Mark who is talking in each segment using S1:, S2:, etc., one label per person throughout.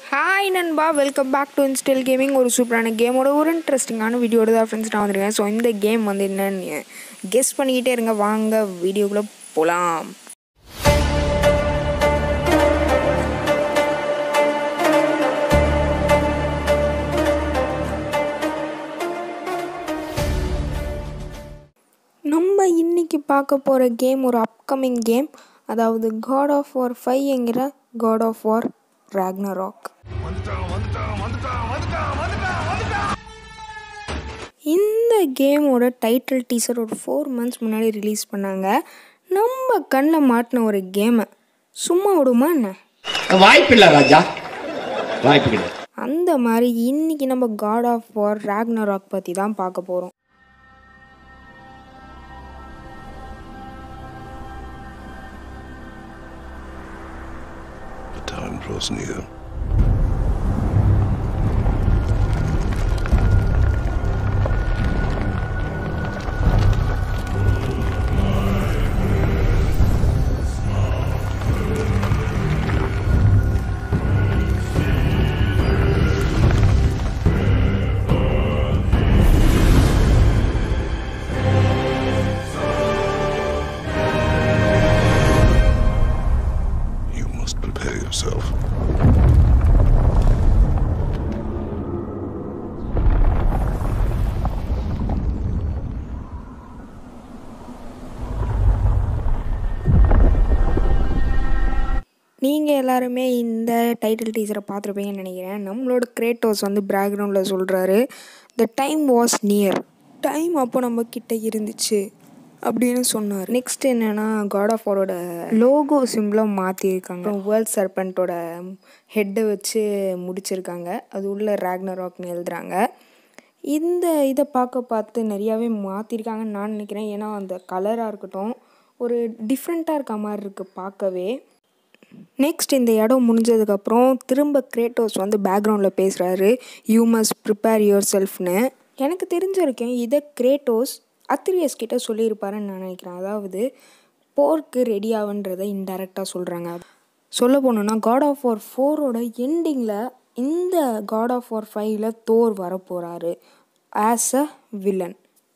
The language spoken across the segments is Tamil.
S1: ஹாய் நண்பா வெல்கம் பேக் டு இன்ஸ்டெல் கேமிங் ஒரு சூப்பரான கேமோட ஒரு இன்ட்ரெஸ்டிங்கான வீடியோட தான் ஃப்ரெண்ட்ஸ் நான் வந்திருக்கேன் ஸோ இந்த கேம் வந்து என்னன்னு கெஸ் பண்ணிக்கிட்டே இருங்க வாங்க வீடியோக்குள்ளே போகலாம் நம்ம இன்னைக்கு பார்க்க போகிற கேம் ஒரு அப்கமிங் கேம் அதாவது காட் ஆஃப் வார் ஃபைவ் என்கிற காட் ஆஃப் வார் ராக்னராக் இந்த கேமோட டைட்டில் டீசர் ஒரு ஃபோர் மந்த்ஸ் முன்னாடி ரிலீஸ் பண்ணாங்க நம்ம கண்ணில் மாட்டின ஒரு கேமை சும்மா விடுமா என்ன
S2: வாய்ப்பில்லை ராஜா வாய்ப்பு கிடையாது
S1: அந்த மாதிரி இன்னைக்கு நம்ம காட் ஆஃப் வார் ராக்னராக் பற்றி தான் பார்க்க போகிறோம்
S3: The time draws near. You must prepare yourself.
S1: நீங்கள் எல்லாருமே இந்த டைட்டில் டீசரை பார்த்துருப்பீங்கன்னு நினைக்கிறேன் நம்மளோட கிரேட்டோஸ் வந்து பேக்ரவுண்டில் சொல்கிறாரு the time was near time அப்போ நம்ம கிட்ட இருந்துச்சு அப்படின்னு சொன்னார் நெக்ஸ்ட் என்னென்னா காட் ஆஃப் வாரோட லோகோ சிம்பிளாக மாற்றிருக்காங்க வேர்ல்ட் சர்பண்ட்டோட ஹெட்டை வச்சு முடிச்சிருக்காங்க அது உள்ள ராக்னராக்னு எழுதுறாங்க இந்த இதை பார்க்க பார்த்து நிறையாவே மாற்றிருக்காங்கன்னு நான் நினைக்கிறேன் ஏன்னா அந்த கலராக இருக்கட்டும் ஒரு டிஃப்ரெண்ட்டாக இருக்க மாதிரி இருக்குது பார்க்கவே நெக்ஸ்ட் இந்த இடம் முடிஞ்சதுக்கப்புறம் திரும்ப கிரேட்டோஸ் வந்து பேக்ரவுண்டில் பேசுகிறாரு யூ மஸ்ட் ப்ரிப்பேர் யுவர் செல்ஃப்னு எனக்கு தெரிஞ்ச வரைக்கும் இதை கிரேட்டோஸ் அத்திரியஸ் கிட்ட சொல்லியிருப்பாருன்னு நான் நினைக்கிறேன் அதாவது போருக்கு ரெடி ஆகுன்றதை இன்டெரக்டாக சொல்கிறாங்க சொல்ல போனோன்னா காட் ஆஃப் வார் ஃபோரோட எண்டிங்கில் இந்த காட் ஆஃப் வார் ஃபைவ்ல தோர் வரப்போகிறாரு ஆஸ் அ வில்லன்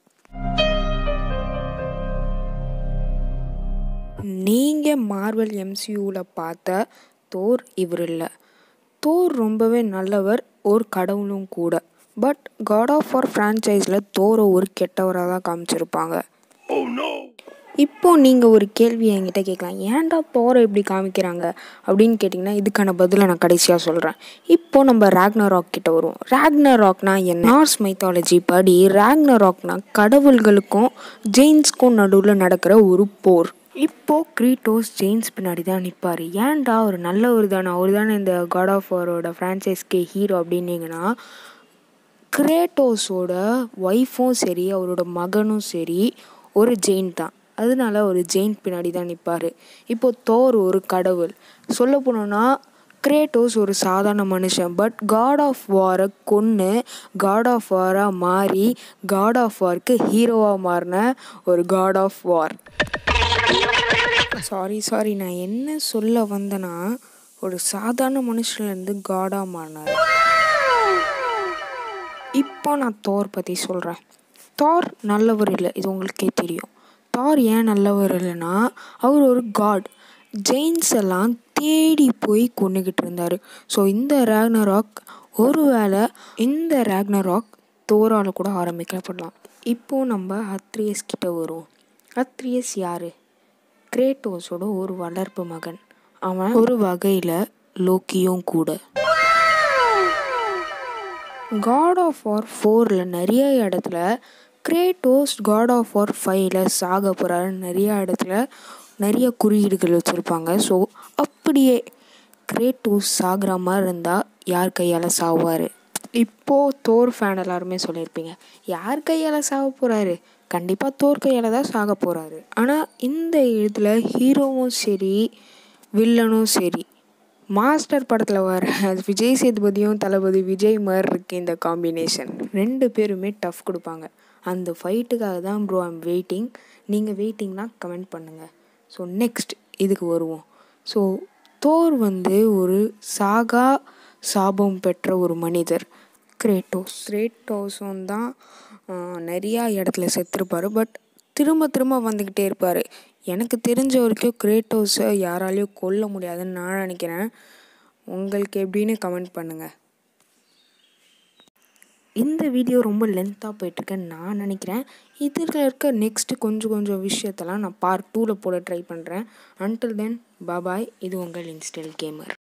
S1: நீங்கள் மார்வல் எம்சியூவில் பார்த்த தோர் இவர் இல்லை தோர் ரொம்பவே நல்லவர் ஒரு கடவுளும் கூட பட் காட் ஆஃப் வார் ஃப்ரான்ச்சைஸில் தோரை ஒரு கெட்டவராக தான் காமிச்சிருப்பாங்க இப்போ நீங்கள் ஒரு கேள்வி என்கிட்ட கேட்கலாம் ஏன்டா தோரை இப்படி காமிக்கிறாங்க அப்படின்னு கேட்டிங்கன்னா இதுக்கான பதிலை நான் கடைசியாக சொல்கிறேன் இப்போ நம்ம ராக்னராக் கிட்ட வருவோம் ராக்னராக்னா என்ன நார்ஸ் மைத்தாலஜி படி ராக்னராக்னா கடவுள்களுக்கும் ஜெயின்ஸ்க்கும் நடுவில் நடக்கிற ஒரு போர் இப்போ கிரீட்டோஸ் ஜெயின்ஸ் பின்னாடி தான் நிற்பார் ஏன்டா அவர் நல்லவர் தானே அவர் தானே இந்த காட் ஆஃப் வாரோட ஃப்ரான்ச்சைஸ்க்கு ஹீரோ அப்படின்னீங்கன்னா கிரேட்டோஸோட ஒய்ஃபும் சரி அவரோட மகனும் சரி ஒரு ஜெயின் தான் அதனால ஒரு ஜெயின் பின்னாடி தான் நிற்பார் இப்போ தோர் ஒரு கடவுள் சொல்ல போனோன்னா கிரேட்டோஸ் ஒரு சாதாரண மனுஷன் பட் காட் ஆஃப் வாரை கொன்று காட் ஆஃப் வாராக மாறி காட் ஆஃப் வார்க்கு ஹீரோவாக மாறின ஒரு God of War sorry sorry நான் என்ன சொல்ல வந்தேன்னா ஒரு சாதாரண மனுஷன்லேருந்து காடாக மாறினார் இப்போ நான் தோர் பற்றி சொல்கிறேன் தார் நல்லவர் இல்லை இது உங்களுக்கே தெரியும் தார் ஏன் நல்லவர் இல்லைன்னா அவர் ஒரு காட் ஜெயின்ஸ் எல்லாம் தேடி போய் கொண்டுக்கிட்டு இருந்தார் ஸோ இந்த ராக்னராக் ஒருவேளை இந்த ராக்னராக் தோரால் கூட ஆரம்பிக்கப்படலாம் இப்போது நம்ம அத்ரியஸ் கிட்ட வருவோம் அத்ரியஸ் யார் கிரேட்டோஸோட ஒரு வளர்ப்பு மகன் அவன் ஒரு வகையில் லோக்கியும் கூட காட் ஆஃப் வார் ஃபோரில் நிறைய இடத்துல கிரேட்டோஸ் காட் ஆஃப் வார் ஃபைவ்ல சாக போகிறாரு நிறைய இடத்துல நிறைய குறியீடுகள் வச்சுருப்பாங்க ஸோ அப்படியே கிரேட்டோஸ் சாகிற மாதிரி இருந்தால் யார் கையால் சாவார் இப்போது தோர் ஃபேன் எல்லாருமே சொல்லியிருப்பீங்க யார் கையால் சாக போகிறாரு கண்டிப்பாக தோர் கையால் தான் சாக போகிறாரு ஆனால் இந்த இதில் ஹீரோவும் சரி வில்லனும் சரி மாஸ்டர் படத்தில் வர விஜய் சேதுபதியும் தளபதி விஜய் மாதிரி இருக்குது இந்த காம்பினேஷன் ரெண்டு பேருமே டஃப் கொடுப்பாங்க அந்த ஃபைட்டுக்காக தான் ப்ரோ ஐம் வெயிட்டிங் நீங்கள் வெயிட்டிங்னா கமெண்ட் பண்ணுங்கள் ஸோ நெக்ஸ்ட் இதுக்கு வருவோம் ஸோ தோர் வந்து ஒரு சாகா சாபம் பெற்ற ஒரு மனிதர் கிரேட்டோஸ் கிரேட்டோஸும் தான் நிறையா இடத்துல செத்துருப்பார் பட் திரும்ப திரும்ப வந்துக்கிட்டே இருப்பார் எனக்கு தெரிஞ்ச வரைக்கும் கிரேட்டோஸை யாராலையும் கொல்ல முடியாதுன்னு நான் நினைக்கிறேன் உங்களுக்கு எப்படின்னு கமெண்ட் பண்ணுங்கள் இந்த வீடியோ ரொம்ப லென்த்தாக போயிட்டுருக்குன்னு நான் நினைக்கிறேன் இதில் இருக்க நெக்ஸ்ட்டு கொஞ்சம் கொஞ்சம் விஷயத்தெல்லாம் நான் பார்ட் டூவில் போட ட்ரை பண்ணுறேன் அன்டில் தென் பாபாய் இது உங்கள் இன்ஸ்டல் கேமர்